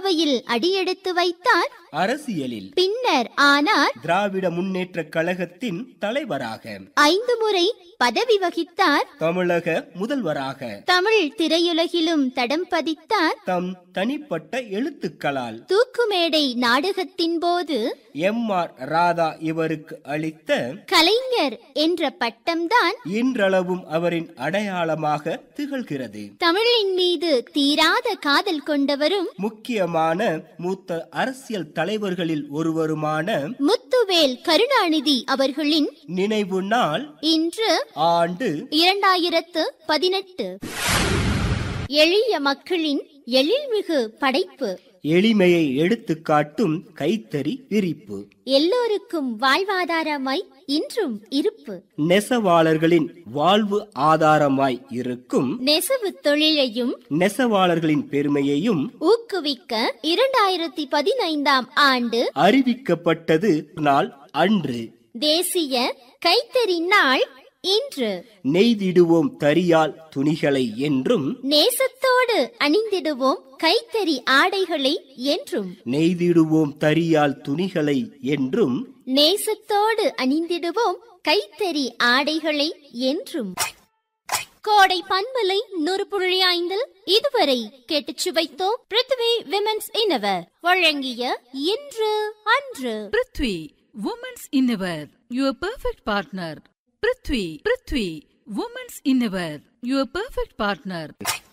பேரவையில் அடியெடுத்து வைத்தார் அரசியலில் பின்னர் ஆனார் திராவிட முன்னேற்ற கழகத்தின் தலைவராக ஐந்து முறை பதவி வகித்தார் தமிழக முதல்வராக தமிழ் திரையுலகிலும் தடம் பதித்தார் தம் தனிப்பட்ட எழுத்துக்களால் தூக்குமேடை நாடகத்தின் போது எம் ஆர் ராதா இவருக்கு அளித்த கலைஞர் என்ற பட்டம்தான் இன்றளவும் அவரின் அடையாளமாக திகழ்கிறது தமிழின் மீது தீராத காதல் கொண்டவரும் முக்கியமான மூத்த அரசியல் தலைவர்களில் ஒருவருமான முத்துவேல் கருணாநிதி அவர்களின் நினைவு நாள் இன்று ஆண்டு இரண்டாயிரத்து பதினெட்டு எளிய மக்களின் எழில்மிகு படைப்பு எளிமையை எடுத்துக்காட்டும் கைத்தறி விரிப்பு எல்லோருக்கும் வாழ்வாதாரமாய் இன்றும் இருப்பு நெசவாளர்களின் வாழ்வு ஆதாரமாய் இருக்கும் நெசவு தொழிலையும் நெசவாளர்களின் பெருமையையும் ஊக்குவிக்க இரண்டாயிரத்தி பதினைந்தாம் ஆண்டு அறிவிக்கப்பட்டது நாள் அன்று தேசிய கைத்தறி நாள் இன்று நெய்திடுவோம் தரியால் துணிகளை என்றும் நேசத்தோடு அணிந்திடுவோம் கைத்தறி ஆடைகளை என்றும் நெய்திடுவோம் தரியால் துணிகளை என்றும் நேசத்தோடு அணிந்திடுவோம் கைத்தறி ஆடைகளை என்றும் கோடை பண்பலை நூறு புள்ளி ஐந்தில் இதுவரை கேட்டுச் சுவைத்தோம் பிருத்வி விமென்ஸ் இன்னவர் வழங்கிய இன்று அன்று prithvi women's innerwear your perfect partner prithvi prithvi women's innerwear your perfect partner